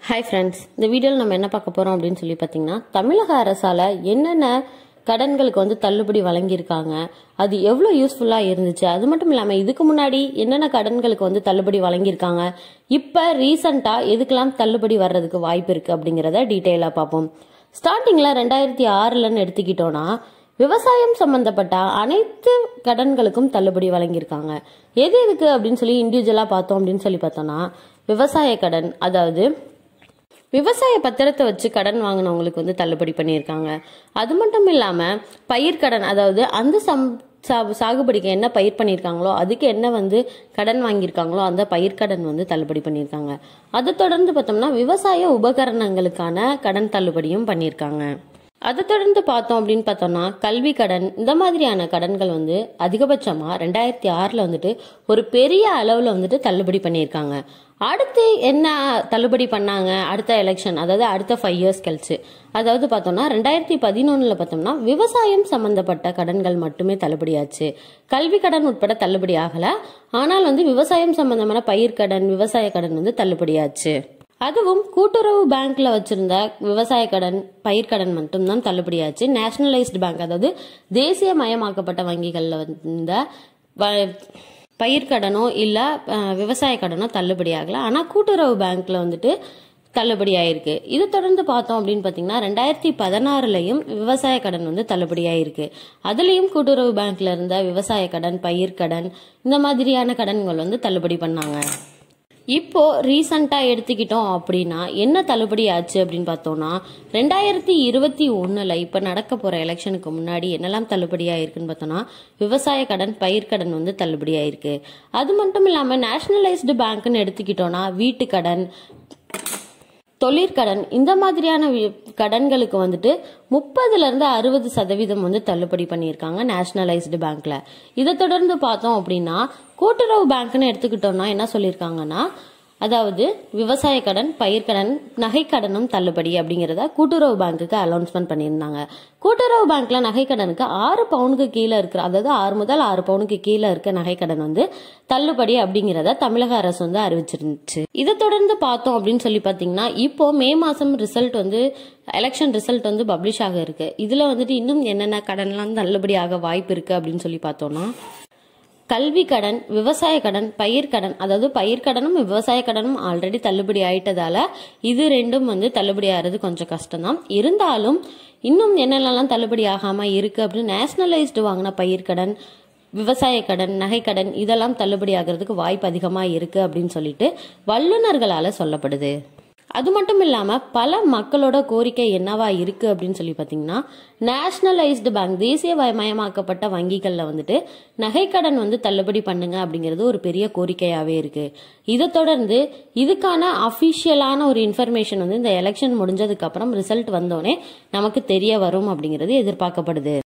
hi friends இந்த வீடியோவில் நம்ம என்ன பார்க்க போகிறோம் அப்படின்னு சொல்லி பார்த்தீங்கன்னா தமிழக அரசால் என்னென்ன கடன்களுக்கு வந்து தள்ளுபடி வழங்கியிருக்காங்க அது எவ்வளோ யூஸ்ஃபுல்லாக இருந்துச்சு அது மட்டும் இல்லாமல் இதுக்கு முன்னாடி என்னென்ன கடன்களுக்கு வந்து தள்ளுபடி வழங்கியிருக்காங்க இப்போ ரீசண்டாக எதுக்கெல்லாம் தள்ளுபடி வர்றதுக்கு வாய்ப்பு இருக்குது அப்படிங்கிறத டீட்டெயிலாக பார்ப்போம் ஸ்டார்டிங்கில் ரெண்டாயிரத்தி ஆறுலன்னு எடுத்துக்கிட்டோன்னா விவசாயம் சம்பந்தப்பட்ட அனைத்து கடன்களுக்கும் தள்ளுபடி வழங்கியிருக்காங்க எது எதுக்கு அப்படின்னு சொல்லி இண்டிவிஜுவலாக பார்த்தோம் அப்படின்னு சொல்லி பார்த்தோம்னா விவசாய கடன் அதாவது விவசாய பத்திரத்தை வச்சு கடன் வாங்கினவங்களுக்கு வந்து தள்ளுபடி பண்ணியிருக்காங்க அது மட்டும் இல்லாமல் பயிர்க்கடன் அதாவது அந்த சம் சா- சாகுபடிக்கு என்ன பயிர் பண்ணியிருக்காங்களோ அதுக்கு என்ன வந்து கடன் வாங்கியிருக்காங்களோ அந்த பயிர்க்கடன் வந்து தள்ளுபடி பண்ணியிருக்காங்க அதை தொடர்ந்து பார்த்தோம்னா விவசாய உபகரணங்களுக்கான கடன் தள்ளுபடியும் பண்ணியிருக்காங்க அதை தொடர்ந்து பார்த்தோம் அப்படின்னு பார்த்தோம்னா கல்வி கடன் இந்த மாதிரியான கடன்கள் வந்து அதிகபட்சமாக ரெண்டாயிரத்தி ஆறில் வந்துட்டு ஒரு பெரிய அளவில் வந்துட்டு தள்ளுபடி பண்ணியிருக்காங்க அடுத்து என்ன தள்ளுபடி பண்ணாங்க அடுத்த எலெக்ஷன் அதாவது அடுத்த ஃபைவ் இயர்ஸ் கழிச்சு அதாவது பார்த்தோம்னா ரெண்டாயிரத்தி பதினொன்றில் பார்த்தோம்னா விவசாயம் சம்பந்தப்பட்ட கடன்கள் மட்டுமே தள்ளுபடியாச்சு கல்வி கடன் உட்பட தள்ளுபடி ஆகலை ஆனால் வந்து விவசாயம் சம்பந்தமான பயிர்க்கடன் விவசாய கடன் வந்து தள்ளுபடியாச்சு அதுவும் கூட்டுறவு பேங்க்ல வச்சிருந்த விவசாய கடன் பயிர்க்கடன் மட்டும்தான் தள்ளுபடியாச்சு நேஷனலைஸ்டு பேங்க் அதாவது தேசியமயமாக்கப்பட்ட வங்கிகள்ல வந்த வ- பயிர்க்கடனோ இல்ல அஹ், விவசாய கடனோ தள்ளுபடி ஆகல ஆனா கூட்டுறவு பேங்க்ல வந்துட்டு தள்ளுபடி ஆயிருக்கு இது தொடர்ந்து பார்த்தோம் அப்படின்னு பாத்தீங்கன்னா ரெண்டாயிரத்தி பதினாறுலயும் விவசாய கடன் வந்து தள்ளுபடி ஆயிருக்கு அதுலயும் கூட்டுறவு பேங்க்ல இருந்த விவசாய கடன் பயிர்க்கடன் இந்த மாதிரியான கடன்கள் வந்து தள்ளுபடி பண்ணாங்க இப்போ ரீசண்டா எடுத்துக்கிட்டோம் அப்படின்னா என்ன தள்ளுபடி ஆச்சு அப்படின்னு பார்த்தோம்னா ரெண்டாயிரத்தி இருபத்தி ஒண்ணுல இப்ப நடக்க போற எலெக்ஷனுக்கு முன்னாடி என்னெல்லாம் தள்ளுபடி ஆயிருக்குன்னு பார்த்தோம்னா விவசாய கடன் பயிர்க்கடன் வந்து தள்ளுபடி ஆயிருக்கு அது மட்டும் இல்லாம நேஷனலைஸ்டு பேங்க்னு எடுத்துக்கிட்டோம்னா வீட்டு கடன் தொழிற்கடன் இந்த மாதிரியான வி- கடன்களுக்கு வந்துட்டு முப்பதுல இருந்து அறுபது சதவீதம் வந்து தள்ளுபடி பண்ணியிருக்காங்க நேஷனலைஸ்டு பேங்க்ல இதை தொடர்ந்து பார்த்தோம் அப்படின்னா கூட்டுறவு பேங்க்னு எடுத்துக்கிட்டோம்னா என்ன சொல்லியிருக்காங்கன்னா அதாவது விவசாய கடன் பயிர்க்கடன் நகைக்கடனும் தள்ளுபடி அப்படிங்கிறத கூட்டுறவு பேங்க்குக்கு அனௌன்ஸ்மெண்ட் பண்ணியிருந்தாங்க கூட்டுறவு பேங்க்ல நகைக்கடனுக்கு ஆறு பவுனுக்கு கீழே இருக்கிற அதாவது ஆறு முதல் ஆறு பவுனுக்கு கீழே இருக்க நகைக்கடன் வந்து தள்ளுபடி அப்படிங்கிறத தமிழக அரசு வந்து அறிவிச்சிருந்துச்சு இதை தொடர்ந்து பார்த்தோம் அப்படின்னு சொல்லி பார்த்தீங்கன்னா இப்போ மே மாசம் ரிசல்ட் வந்து எலெக்ஷன் ரிசல்ட் வந்து பப்ளிஷ் ஆக இருக்கு இதுல வந்துட்டு இன்னும் என்னென்ன கடன்லாம் தள்ளுபடி ஆக வாய்ப்பு இருக்கு அப்படின்னு சொல்லி பார்த்தோம்னா கல்வி கடன் விவசாய கடன் பயிர்க்கடன் அதாவது பயிர்க்கடனும் விவசாய கடனும் ஆல்ரெடி தள்ளுபடி ஆயிட்டதால இது ரெண்டும் வந்து தள்ளுபடி ஆகிறது கொஞ்சம் கஷ்டம்தான் இருந்தாலும் இன்னும் என்னென்னலாம் தள்ளுபடி ஆகாம இருக்கு அப்படின்னு நேஷனலைஸ்டு வாங்கின பயிர்க்கடன் விவசாய கடன் நகைக்கடன் இதெல்லாம் தள்ளுபடி ஆகிறதுக்கு வாய்ப்பு அதிகமா இருக்கு அப்படின்னு சொல்லிட்டு வல்லுநர்களால சொல்லப்படுது அது மட்டும் இல்லாம பல மக்களோட கோரிக்கை என்னவா இருக்கு அப்படின்னு சொல்லி பாத்தீங்கன்னா நேஷனலைஸ்டு பேங்க் தேசிய மயமாக்கப்பட்ட வங்கிகள்ல வந்துட்டு நகைக்கடன் வந்து தள்ளுபடி பண்ணுங்க அப்படிங்கிறது ஒரு பெரிய கோரிக்கையாவே இருக்கு இதை தொடர்ந்து இதுக்கான அபிஷியலான ஒரு இன்ஃபர்மேஷன் வந்து இந்த எலெக்ஷன் முடிஞ்சதுக்கு அப்புறம் ரிசல்ட் வந்தோடனே நமக்கு தெரிய வரும் அப்படிங்கிறது எதிர்பார்க்கப்படுது